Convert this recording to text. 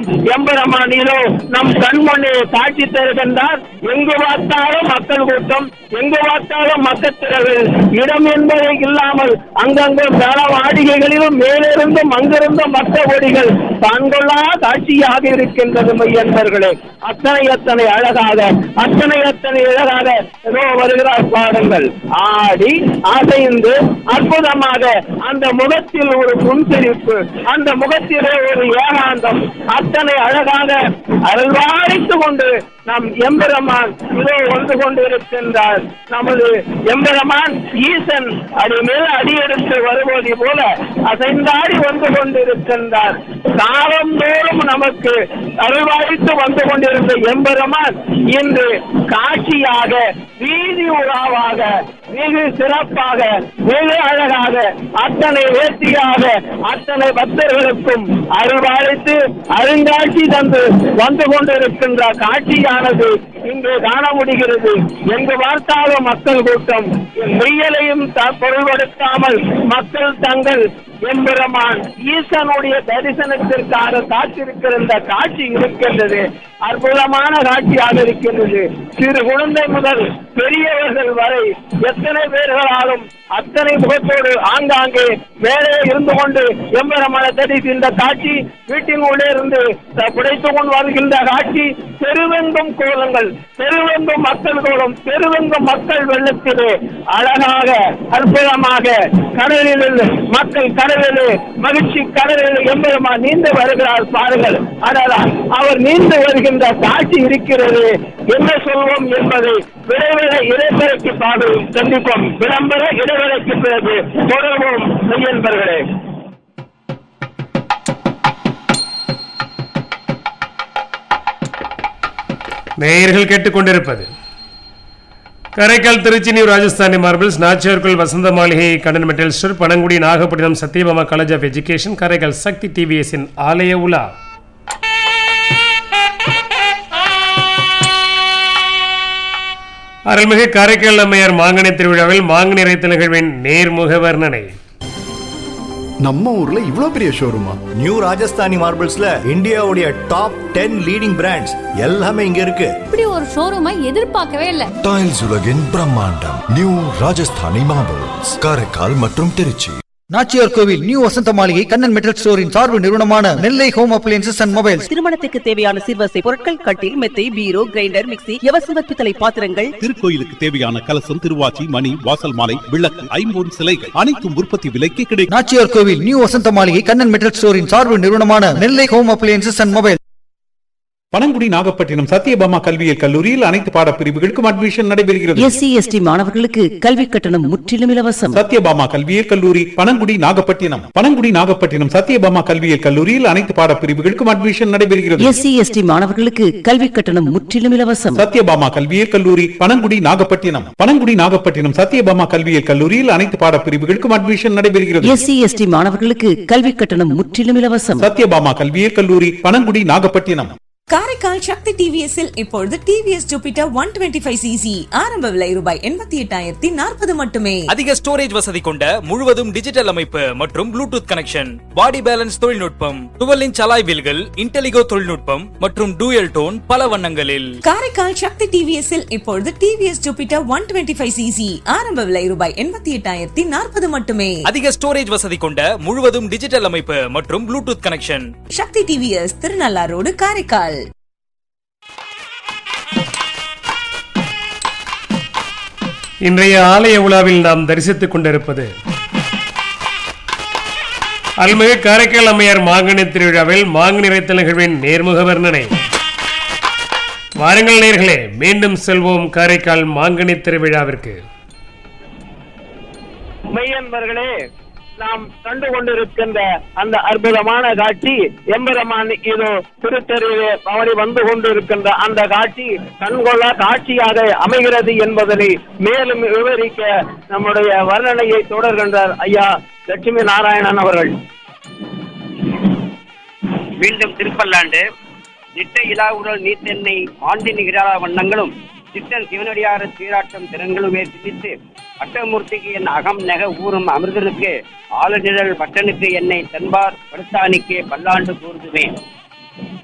எம்பெருமான் இதோ நம் கண்முன்னே காட்சி தருகின்றார் எங்கு பார்த்தாலும் மக்கள் கூட்டம் எங்கு பார்த்தாலும் மக்கள் திரள் இடம் என்பதை இல்லாமல் அங்கங்கு மேல மாளிகைகளிலும் மேலிருந்தும் அங்கிருந்தும் மக்கள் கொடிகள் தான்கொள்ளா காட்சியாக இருக்கின்றது மையன்பர்களே அத்தனை அத்தனை அழகாக அத்தனை அத்தனை அழகாக ஏதோ வருகிறார் பாருங்கள் ஆடி அசைந்து அற்புதமாக அந்த முகத்தில் ஒரு புன்சிரிப்பு அந்த முகத்திலே ஒரு ஏகாந்தம் அத்தனை அழகாக அருள்வாய்த்து கொண்டு நம் எம்பெருமான் இதோ வந்து கொண்டிருக்கின்றார் நமது எம்பெருமான் ஈசன் அடி மேல் அடியெடுத்து வருவது போல அசைந்தாடி வந்து கொண்டிருக்கின்றார் காலந்தோறும் நமக்கு அருள்வாய்த்து வந்து கொண்டிருந்த எம்பெருமான் இன்று காட்சியாக வீதி உலாவாக வெகு சிறப்பாக வெகு அழகாக அத்தனை வேட்டியாக அத்தனை பக்தர்களுக்கும் அருள்வாய்த்து அருங்காட்சி தந்து வந்து கொண்டிருக்கின்ற காட்சியானது இங்கு காண முடிகிறது எங்கு பார்த்தாலும் மக்கள் கூட்டம் மெய்யலையும் த- பொருள்படுத்தாமல் மக்கள் தங்கள் எம்பெருமான் ஈசனுடைய தரிசனத்திற்காக காத்திருக்கிற இந்த காட்சி இருக்கின்றது அற்புதமான காட்சியாக இருக்கின்றது சிறு குழந்தை முதல் பெரியவர்கள் வரை எத்தனை பேர்களாலும் அத்தனை முகத்தோடு ஆங்காங்கே மேலே இருந்து கொண்டு எம்பெருமான தரிசின்ற காட்சி வீட்டின் உள்ளே இருந்து த- புடைத்துக் கொண்டு வருகின்ற காட்சி தெருவெங்கும் கோலங்கள் தெருவெங்கும் மக்கள் கோலம் தெருவெங்கும் மக்கள் வெள்ளத்திலே அழகாக அற்புதமாக கடலில் மக்கள் கடலில் மகிழ்ச்சி கடலில் எம்பெருமா நீந்து வருகிறார் பாருங்கள் ஆனால் அவர் நீந்து வருகின்ற காட்சி இருக்கிறது என்ன சொல்வோம் என்பதை விரைவில் இடைவெளிக்கு பாடு சந்திப்போம் விளம்பர இடைவெளிக்கு பிறகு தொடர்வோம் மெய்யன்பர்களே நேயர்கள் கேட்டுக்கொண்டிருப்பது கரைக்கால் திருச்சி நியூ ராஜஸ்தானி மார்பிள்ஸ் நாச்சியார்குள் Vasantha Maligai Kannan metal store Panangudi Nagapattinam Sathyabama college of education Karaikal Sakthi டிவிஎஸின் ஆலய உலா அருள்மிகு காரைக்கால் அம்மையார் மாங்கனி திருவிழாவில் மாங்கனி இறைத்த நிகழ்வின் நேர்முக வர்ணனை நம்ம ஊர்ல இவ்ளோ பெரிய ஷோரூமா நியூ ராஜஸ்தானி மார்பிள்ஸ்ல இந்தியாவுடைய டாப் டென் லீடிங் பிராண்ட்ஸ் எல்லாமே இங்க இருக்கு இப்படி ஒரு ஷோரூமை எதிர்பார்க்கவே இல்ல டைல்ஸ் உலகின் பிரம்மாண்டம் நியூ ராஜஸ்தானி மார்பிள்ஸ் காரைக்கால் மற்றும் திருச்சி நாச்சியார் கோவில் நியூ வசந்த மாளிகை கண்ணன் மெட்டல் ஸ்டோரின் சார்பு நிறுவனமான Nellai home appliances and mobiles திருமணத்துக்கு தேவையான சிறுவசை பொருட்கள் கட்டில் மெத்தை பீரோ கிரைண்டர் மிக்ஸி எவசிவ பித்தளை பாத்திரங்கள் திருக்கோயிலுக்கு தேவையான கலசம் திருவாச்சி மணி வாசல் மாலை விளக்கு ஐம்பொன் சிலைகள் அனைத்தும் உற்பத்தி விலைக்கு கிடைக்கும் நாச்சியார் கோவில் நியூ வசந்த மாளிகை கண்ணன் மெட்டல் ஸ்டோரின் சார்பு நிறுவனமான Nellai home appliances and mobile Panangudi Nagapattinam Sathyabama கல்வியியல் கல்லூரியில் அனைத்து பாடப்பிரிவுகளுக்கும் அட்மிஷன் நடைபெறுகிறது எஸ்சி எஸ்டி மாணவர்களுக்கு கல்வி கட்டணம் முற்றிலும் இலவசம் சத்யபாமா கல்வியியல் கல்லூரி பனங்குடி நாகப்பட்டினம் பனங்குடி நாகப்பட்டினம் சத்யபாமா கல்வியியல் கல்லூரியில் அனைத்து பாடப்பிரிவுகளுக்கும் அட்மிஷன் நடைபெறுகிறது எஸ்சி எஸ்டி மாணவர்களுக்கு கல்வி கட்டணம் முற்றிலும் இலவசம் சத்யபாமா கல்வியியல் கல்லூரி பனங்குடி நாகப்பட்டினம் பனங்குடி நாகப்பட்டினம் சத்யபாமா கல்வியியல் கல்லூரியில் அனைத்து பாடப்பிரிவுகளுக்கும் அட்மிஷன் நடைபெறுகிறது எஸ்சி எஸ்டி மாணவர்களுக்கு கல்வி கட்டணம் முற்றிலும் இலவசம் சத்யபாமா கல்வியியல் கல்லூரி பனங்குடி நாகப்பட்டினம் காரைக்கால் சக்தி டிவிஎஸ்ஸில் இப்பொழுது TVS Jupiter one twenty five CC ஆரம்ப விலை ரூபாய் எண்பத்தி எட்டாயிரத்தி நாற்பது மட்டுமே அதிக ஸ்டோரேஜ் வசதி கொண்ட முழுவதும் டிஜிட்டல் அமைப்பு மற்றும் ப்ளூடூத் கனெக்ஷன் பாடி பேலன்ஸ் தொழில்நுட்பம் டுவெல் இன்ச் அலாய் வீல்கள் இன்டெலிகோ தொழில்நுட்பம் மற்றும் டூயல் டோன் பல வண்ணங்களில் காரைக்கால் சக்தி டிவிஎஸ்ஸில் இப்பொழுது TVS Jupiter one twenty five CC ஆரம்ப விலை ரூபாய் எண்பத்தி எட்டாயிரத்தி நாற்பது மட்டுமே அதிக ஸ்டோரேஜ் வசதி கொண்ட முழுவதும் டிஜிட்டல் அமைப்பு மற்றும் Bluetooth connection Sakthi TVS Thirunallar road Karaikal இன்றைய ஆலய உலாவில் நாம் தரிசித்துக் கொண்டிருப்பது அருள்மிகு காரைக்கால் அம்மையார் மாங்கனி திருவிழாவில் மாங்கனி இறைத்தல் நிகழ்வின் நேர்முக வர்ணனை வாருங்கள் நேர்களே மீண்டும் செல்வோம் காரைக்கால் மாங்கனி திருவிழாவிற்கு மெய்யன்பர்களே நாம் கண்டு கொண்டிருக்கின்ற அந்த அற்புதமான காட்சி எம்பெருமான் இதோ திருத்தெருவிலே அவரை வந்து கொண்டிருக்கின்ற அந்த காட்சி கண்கொள்ளா காட்சியாக அமைகிறது என்பதனை மேலும் விவரிக்க நம்முடைய வர்ணனையை தொடர்கின்றார் ஐயா லட்சுமி நாராயணன் அவர்கள் மீண்டும் திருப்பல்லாண்டு நிட்ட இலாவுரல் நீத்தென்னை ஆண்டி நிகழா வண்ணங்களும் சித்தன் சிவனடியார சீராட்டம் திறங்களுமே சிந்தித்து அட்டமூர்த்திக்கு என் அகம் நெக ஊறும் அமிர்தனுக்கு ஆளுநிழல் பட்டனுக்கு என்னை தன்பார் படுத்தானிக்கு பல்லாண்டு கூறுதுவேன்